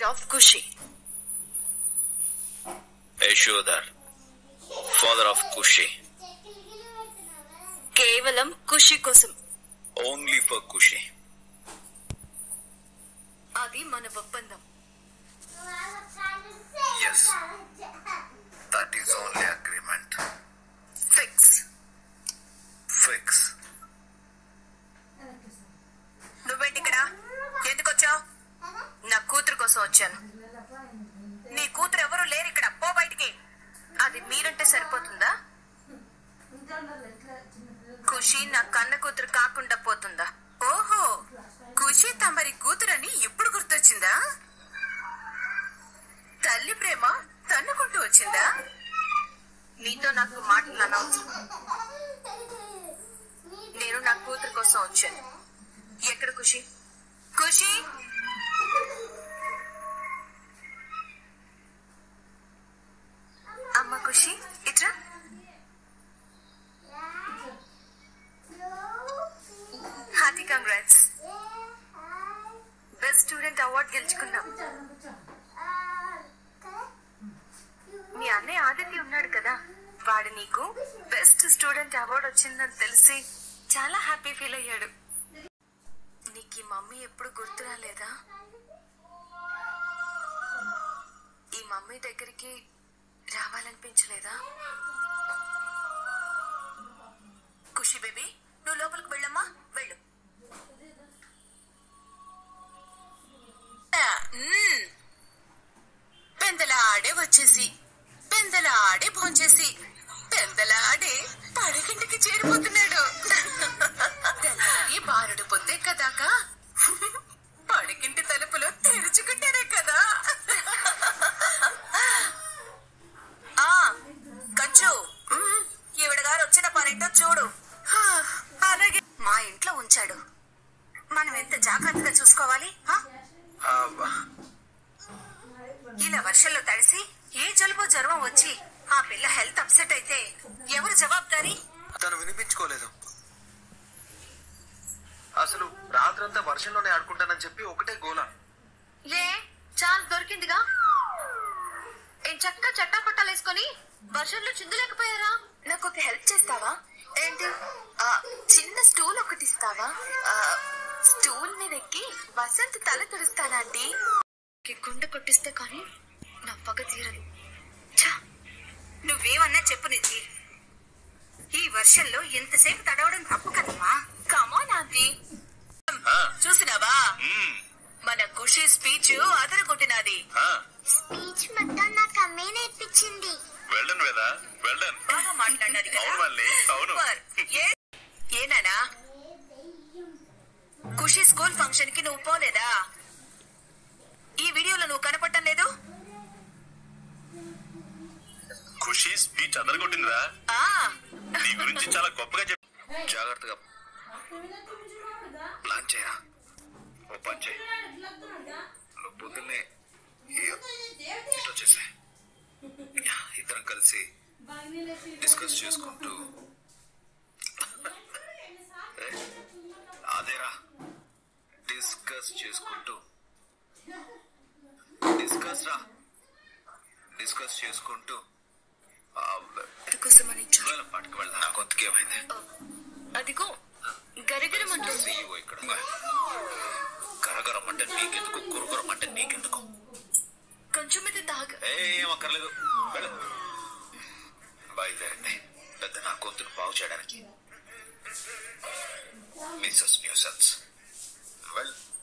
Father of Khushi Yashodhar father of Khushi కేవలం ఖుషి కోసం only for Khushi అది మన ఒప్పందం yes that is only agreement fix fix నువ్వేంటి ఇక్కడ ఎందుకు వచ్చావు నా కూతురు కోసం వచ్చాను నీ కూతురు ఎవరు లేరు ఇక్కడ పో బయటికి అది మీరంటే సరిపోతుందా ఖుషి నా కన్న కూతురు కాకుండా పోతుందా ఓహో ఖుషి తమరి కూతురని ఇప్పుడు గుర్తొచ్చిందా తల్లి ప్రేమ తన్నుకుంటూ వచ్చిందా నీతో నాకు మాటలు అనవసరం నేను నా కూతురు కోసం వచ్చాను ఎక్కడ ఖుషి ఖుషి అమ్మ ఖుషి ఇట్రా hearty congrats best student award గెలుచుకున్నాం మీ అన్నయ్య ఆదిత్య ఉన్నాడు కదా వాడు నీకు బెస్ట్ స్టూడెంట్ అవార్డ్ వచ్చిందని తెలిసి చాలా హ్యాపీ ఫీల్ అయ్యాడు నీకు ఈ మమ్మీ ఎప్పుడు గుర్తు రాలేదా ఈ మమ్మీ దగ్గరికి రావాలనిపించలేదా ఖుషి బేబీ నువ్వు లోపలికి వెళ్ళమ్మా వెళ్ళు ఆ, మ్మ్. పెందలాడే వచ్చేసి పెందలాడే భోంచేసి పెందలాడే పడకింటికి చేరిపోతున్నాడు తెల్లారి బారుడు పొద్దే కదాకా పడకింటి తలుపులు తెరుచుకుంటారే కదా ఆ కంచు మ్మ్, ఈవిడ గారు వచ్చిన పనేంటో చూడు హా, అలాగే మా ఇంట్లో ఉంచాడు మనం ఎంత జాగ్రత్తగా చూసుకోవాలి ఆ? ఇలా వర్షంలో తడిసి ఏ జలుబు జ్వరం వచ్చి ఆ పిల్ల హెల్త్ అప్సెట్ అయితే ఎవరు జవాబుదారీ తను వినిపించుకోలేదు అసలు రాత్రంతా వర్షంలోనే ఆడుకుంటానని చెప్పి ఒకటే గోల ఏ ఛాన్స్ దొరికిందిగా ఏం చక్క చట్టా పట్టాలేసుకొని వర్షంలో చిందలేకపోయారా నాకు ఒక హెల్ప్ చేస్తావా ఏంటి ఆ, చిన్న స్టూల్ ఒకటి ఇస్తావా ఆ, స్టూల్ మీద ఎక్కి వసంత్ తల తుడుస్తానా అండి గుండె కొట్టిస్తే కానీ నా పగ తీరదు ఛ! నువ్వేమన్నా చెప్పు నిధి ఈ వర్షంలో ఎంతసేపు తడవడం తప్పు కదమ్మా కమాన్ ఆంటీ చూసినావా మన ఖుషి స్పీచ్ అదరగొట్టినది స్పీచ్ మొత్తం నాకు అమ్మే నేర్పించింది వెళ్ళను వేదా వెళ్ళను బాగా మాట్లాడినది కదా అవును మళ్ళీ, అవును. సూపర్. ఏ- ఏనానా ఖుషి స్కూల్ ఫంక్షన్ కి నువ్వు పోలేదా ఈ వీడియోలో నువ్వు కనపడటం లేదు ఖుషి స్పీచ్ అదరగొట్టిందిరా ఆ నీ గురించి చాలా గొప్పగా చెప్పి జాగ్రత్తగా ప్లాన్ చేయరా ఓ పని చేయి నువ్వు పొద్దున్నే ఈ- ఇటు వచ్చేసాయి ఇద్దరం కలిసి డిస్కస్ చేసుకుంటూ ఏ, అదేరా డిస్కస్ చేసుకుంటూ డిస్కస్ రా డిస్కస్ చేసుకుంటూ ఆ, అందుకోసమని చూ- వేళ పాటకు వెళ్దాం నా గొంతుకి ఏమైంది అదిగో గరగరమంటుంది CEO ఇక్కడ గరగరం అంటే నీకెందుకు గురుగరం అంటే నీకెందుకు కొంచెం మీద తాగ ఏ ఏం అక్కర్లేదు వెళ్ళు బయలుదేరండి పెద్ద నా గొంతును బాగు చేయడానికి మిస్సెస్ న్యూసెన్స్ వెల్